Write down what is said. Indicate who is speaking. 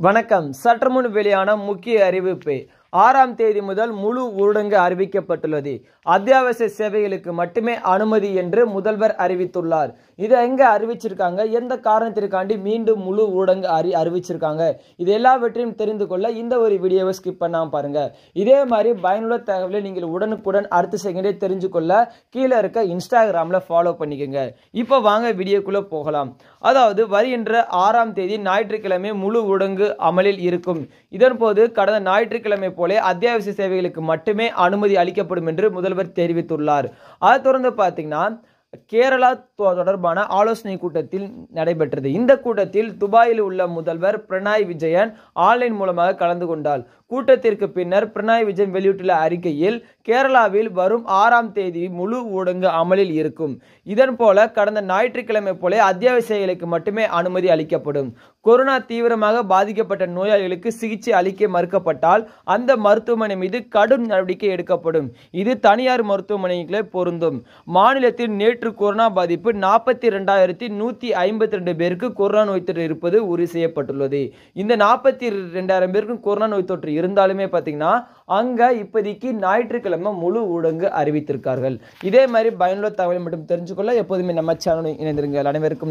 Speaker 1: வணக்கம் சற்று முன் வெளியான முக்கிய அறிவிப்பு ஆறாம் தேதி முதல் முழு ஊரடங்கு அறிவிக்கப்பட்டுள்ளது அத்தியாவசிய சேவைகளுக்கு மட்டுமே அனுமதி என்று முதல்வர் அறிவித்துள்ளார் இதை எங்க அறிவிச்சிருக்காங்க எந்த காரணத்திற்காண்டி மீண்டும் முழு ஊரடங்கு அறி அறிவிச்சிருக்காங்க இது எல்லாவற்றையும் தெரிந்து கொள்ள இந்த ஒரு வீடியோவை ஸ்கிப் பண்ணாம பாருங்க இதே மாதிரி பயனுள்ள தகவலை நீங்கள் உடனுக்குடன் அடுத்த செகண்டே தெரிஞ்சு கொள்ள கீழே இருக்க இன்ஸ்டாகிராம்ல ஃபாலோ பண்ணிக்கோங்க இப்போ வாங்க வீடியோக்குள்ள போகலாம் அதாவது வருகின்ற ஆறாம் தேதி ஞாயிற்றுக்கிழமை முழு ஊரடங்கு அமலில் இருக்கும் இதன்போது கடந்த ஞாயிற்றுக்கிழமை போல அத்தியாவசிய சேவைகளுக்கு மட்டுமே அனுமதி அளிக்கப்படும் என்று முதல்வர் தெரிவித்துள்ளார் அதை தொடர்ந்து பார்த்தீங்கன்னா கேரளா தொ- தொடர்பான ஆலோசனை கூட்டத்தில் நடைபெற்றது இந்த கூட்டத்தில் துபாயில் உள்ள முதல்வர் பினராயி விஜயன் ஆன்லைன் மூலமாக கலந்து கொண்டார் கூட்டத்திற்கு பின்னர் பினராயி விஜயன் வெளியிட்டுள்ள அறிக்கையில் கேரளாவில் வரும் ஆறாம் தேதி முழு ஊரடங்கு அமலில் இருக்கும் இதன் போல கடந்த ஞாயிற்றுக்கிழமை போல அத்தியாவசியங்களுக்கு மட்டுமே அனுமதி அளிக்கப்படும் கொரோனா தீவிரமாக பாதிக்கப்பட்ட நோயாளிகளுக்கு சிகிச்சை அளிக்க மறுக்கப்பட்டால் அந்த மருத்துவமனை மீது கடும் நடவடிக்கை எடுக்கப்படும் இது தனியார் மருத்துவமனைகளே பொருந்தும் மாநிலத்தில் நேற்று கொரோனா பாதிப்பு நாற்பத்தி ரெண்டாயிரத்தி நூற்றி ஐம்பத்தி ரெண்டு பேருக்கு கொரோனா நோய் தொற்று இருப்பது உறுதி செய்யப்பட்டுள்ளது இந்த நாற்பத்தி ரெண்டாயிரம் பேருக்கு கொரோனா நோய் தொற்று இருந்தாலுமே பார்த்தீங்கன்னா அங்க இப்போதைக்கு ஞாயிற்றுக்கிழமை முழு ஊரடங்கு அறிவித்திருக்கார்கள் இதே மாதிரி பயனுள்ள தகவலை மட்டும் தெரிஞ்சுக்கொள்ள எப்போதுமே நம்ம சேனல் இணைந்திருங்கள் அனைவருக்கும்